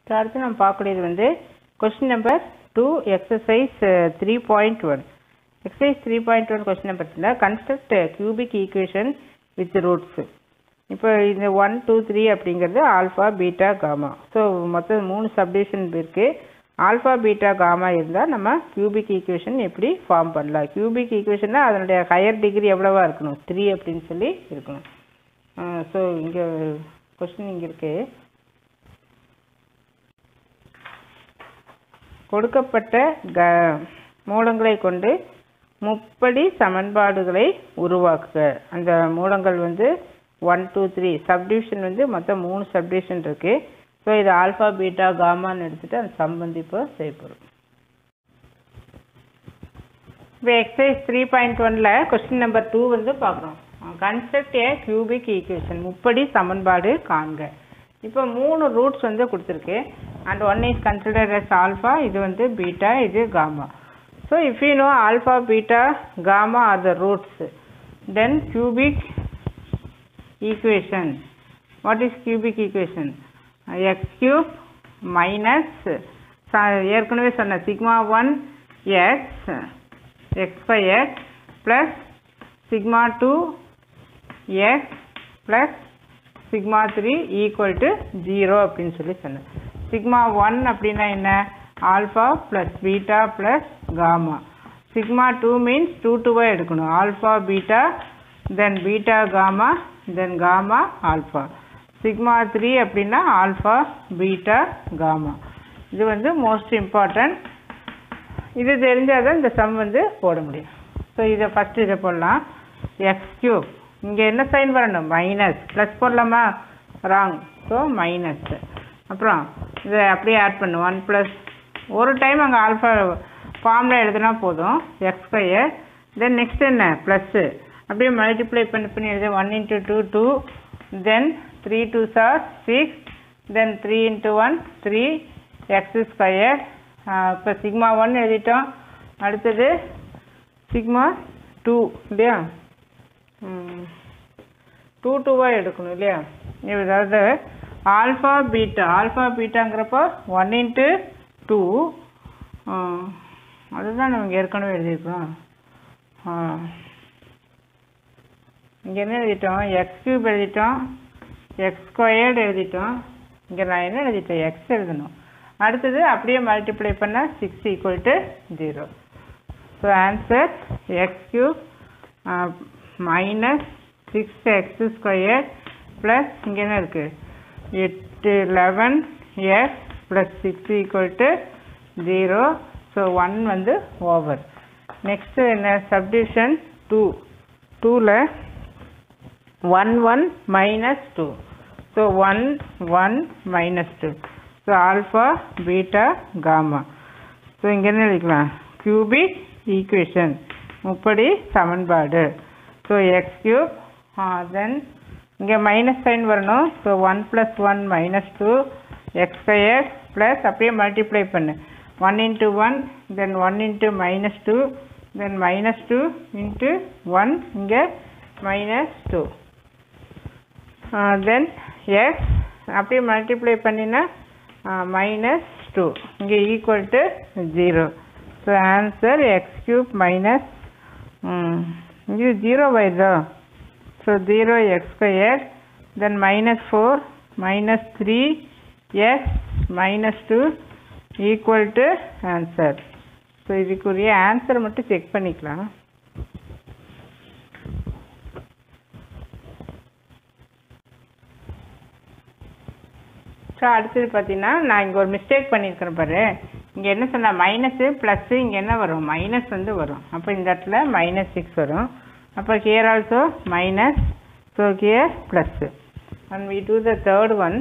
so அடுத்து நம்ம பார்க்கக்கூடியது வந்து question number two exercise three point one exercise three point one question number இருந்தால் construct cubic equation with roots இப்போ இந்த ஒன் டூ த்ரீ அப்படிங்கிறது ஆல்ஃபா பீட்டா காமா ஸோ மொத்தம் மூணு சப்டிவிஷன் இருக்குது ஆல்ஃபா பீட்டா காமா இருந்தால் நம்ம கியூபிக் ஈக்குவேஷன் எப்படி ஃபார்ம் பண்ணலாம் கியூபிக் ஈக்குவேஷன்னா அதனுடைய ஹையர் டிகிரி எவ்வளவா இருக்கணும் த்ரீ அப்படின்னு சொல்லி இருக்கணும் ஸோ இங்கே கொஸ்டின் இங்கே இருக்குது கொடுக்கப்பட்ட க மூலங்களை கொண்டு முப்படி சமன்பாடுகளை உருவாக்குக அந்த மூலங்கள் வந்து ஒன் டூ த்ரீ சப்டிவிஷன் வந்து மொத்தம் மூணு சப்டிவிஷன் இருக்கு ஸோ இது ஆல்ஃபா பீட்டா காமான்னு எடுத்துட்டு அந்த சம் வந்து இப்போ செய்ய போகிறோம் இப்போ எக்ஸசைஸ் த்ரீ பாயிண்ட் ஒனில் கொஸ்டின் நம்பர் டூ வந்து பார்க்குறோம் கன்ஸ்ட்ரக்ட் ஏ கியூபிக் ஈக்குவேஷன் முப்படி சமன்பாடு காண்க இப்போ மூணு ரூட்ஸ் வந்து கொடுத்துருக்கு and one is consider as alpha இது வந்து பீட்டா இது gamma so if you know alpha beta gamma are the roots then cubic equation what is cubic equation x cube minus ஏற்கனவே சொன்ன sigma one x x square plus sigma two x plus sigma three equal to zero அப்படின்னு சொல்லி சொன்னேன் sigma one அப்படின்னா என்ன alpha plus beta plus gamma sigma two means two டூவாக எடுக்கணும் alpha beta then beta gamma then gamma alpha sigma three அப்படின்னா alpha beta gamma இது வந்து மோஸ்ட் இம்பார்ட்டன்ட் இது தெரிஞ்சால் தான் இந்த சம் வந்து போட முடியும் ஸோ இதை ஃபஸ்ட்டு இதை போடலாம் எக்ஸ் கியூப் இங்கே என்ன சைன் வரணும் மைனஸ் ப்ளஸ் போடலாமா ராங் ஸோ மைனஸ் அப்புறம் இதை அப்படியே ஆட் பண்ணு ஒன் ப்ளஸ் ஒரு டைம் அங்கே ஆல்ஃபா ஃபார்மில் எழுதுனா போதும் எக்ஸ் ஸ்கொயர் தென் நெக்ஸ்ட் என்ன ப்ளஸ்ஸு அப்படியே மல்டிப்ளை பண்ணி பண்ணி எழுது one into two two then three two sir six then three into one three x square இப்போ சிக்மா ஒன் எழுதிட்டோம் அடுத்தது சிக்மா டூ இல்லையா டூ டூவாக எடுக்கணும் இல்லையா அதாவது ஆல்ஃபா பீட்டா ஆல்ஃபா பீட்டாங்கிறப்போ ஒன் இன்ட்டு டூ அதுதான் நம்ம ஏற்கனவே எழுதியிருக்கோம் இங்கே என்ன எழுதிட்டோம் எக்ஸ் கியூப் எழுதிட்டோம் எக்ஸ் ஸ்கொயர்டு எழுதிட்டோம் இங்கே நான் என்ன எழுதிட்டேன் எக்ஸ் எழுதணும் அடுத்தது அப்படியே மல்டிப்ளை பண்ணால் six equal to zero so answer x cube minus six x square plus இங்கே என்ன இருக்குது எட்டு eleven x plus six equal to zero so one வந்து ஓவர் நெக்ஸ்ட்டு என்ன சப்டிவிஷன் டூ டூவில் one one minus two so one one minus two so alpha beta gamma so இங்கே என்ன எழுதிக்கலாம் கியூபிக் ஈக்குவேஷன் முப்படி சமன்பாடு ஸோ எக்ஸ் கியூப் தென் இங்கே minus sign வரணும் so one plus one minus two x square plus அப்படியே multiply பண்ணு one into one then one into minus two then minus two into one இங்கே minus two then x அப்படியே multiply பண்ணினா minus two இங்கே equal to zero so answer x cube minus இது zero வருதோ so zero x square then minus four minus three x minus two equal to answer so இதுக்குரிய answer மட்டும் check பண்ணிக்கலாம் so அடுத்தது பார்த்தீங்கன்னா நான் இங்கே ஒரு மிஸ்டேக் பண்ணியிருக்கிறேன் பாரு இங்கே என்ன சொன்னால் மைனஸு ப்ளஸ்ஸு இங்கே என்ன வரும் மைனஸ் வந்து வரும் அப்போ இந்த இடத்துல மைனஸ் சிக்ஸ் வரும் அப்போ here also minus so here plus and we two the third one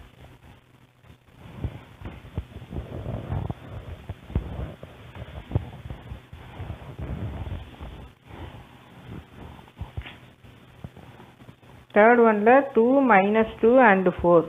third ஒனில் two minus two and four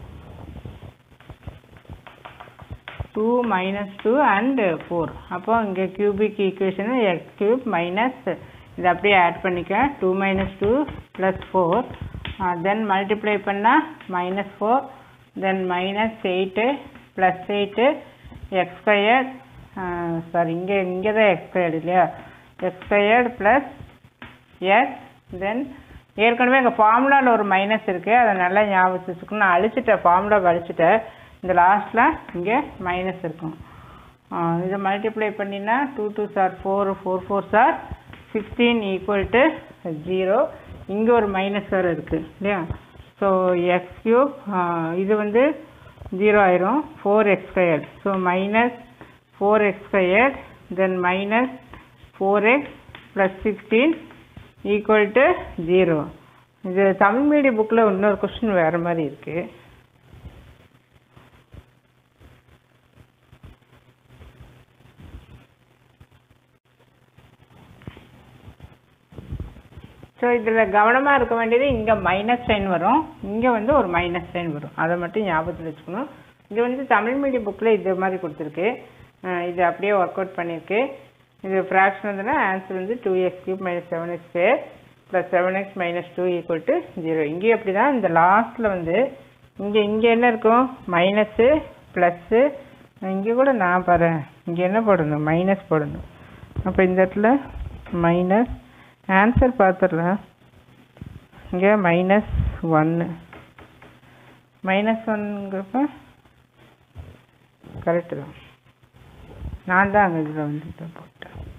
two minus two and four அப்போ இங்கே cubic equation x cube minus இதை அப்படியே ஆட் பண்ணிக்க two minus two plus four then multiply பண்ணால் minus four then minus eight plus eight x squared sorry இங்கே இங்கே தான் x squared இல்லையா x squared plus x then ஏற்கனவே எங்கள் ஃபார்முலாவில் ஒரு மைனஸ் இருக்குது அதை நல்லா ஞாபகம் வச்சுக்கணும் நான் அழிச்சிட்டேன் ஃபார்முலாவை அழிச்சிட்டேன் இந்த லாஸ்ட்டில் இங்கே மைனஸ் இருக்கும் ஆ, இதை மல்டிப்ளை பண்ணினா two two sir four four four sir sixteen equal to zero இங்கே ஒரு மைனஸ் வேறு இருக்குது இல்லையா ஸோ எக்ஸ் கியூப் இது வந்து ஜீரோ ஆயிரும் four x squared so minus four x squared then minus four x plus sixteen equal to zero இது Tamil medium புக்கில் இன்னொரு கொஸ்டின் வேறு மாதிரி இருக்குது ஸோ இதில் கவனமாக இருக்க வேண்டியது இங்கே மைனஸ் சைன் வரும் இங்கே வந்து ஒரு மைனஸ் சைன் வரும் அதை மட்டும் ஞாபகத்தில் வச்சுக்கணும் இது வந்து தமிழ் மீடியம் புக்கில் இது மாதிரி கொடுத்துருக்கு அஹ் இது அப்படியே ஒர்க் அவுட் பண்ணியிருக்கு இது ஃப்ராக்ஷன் வந்துன்னா ஆன்சர் வந்து two x cube minus seven x square plus seven x minus two equal to zero இங்கேயும் அப்படி தான் இந்த லாஸ்ட்டில் வந்து இங்கே இங்கே என்ன இருக்கும் மைனஸு ப்ளஸ்ஸு இங்கே கூட நான் பாரு இங்கே என்ன போடணும் மைனஸ் போடணும் அப்போ இந்த இடத்துல மைனஸ் ஆன்சர் பார்த்துடலாம் இங்கே மைனஸ் ஒன்று மைனஸ் ஒன்னுங்கிறப்ப கரெக்டு தான் நான் தான் அங்கே இதில் வந்து இதை போட்டேன்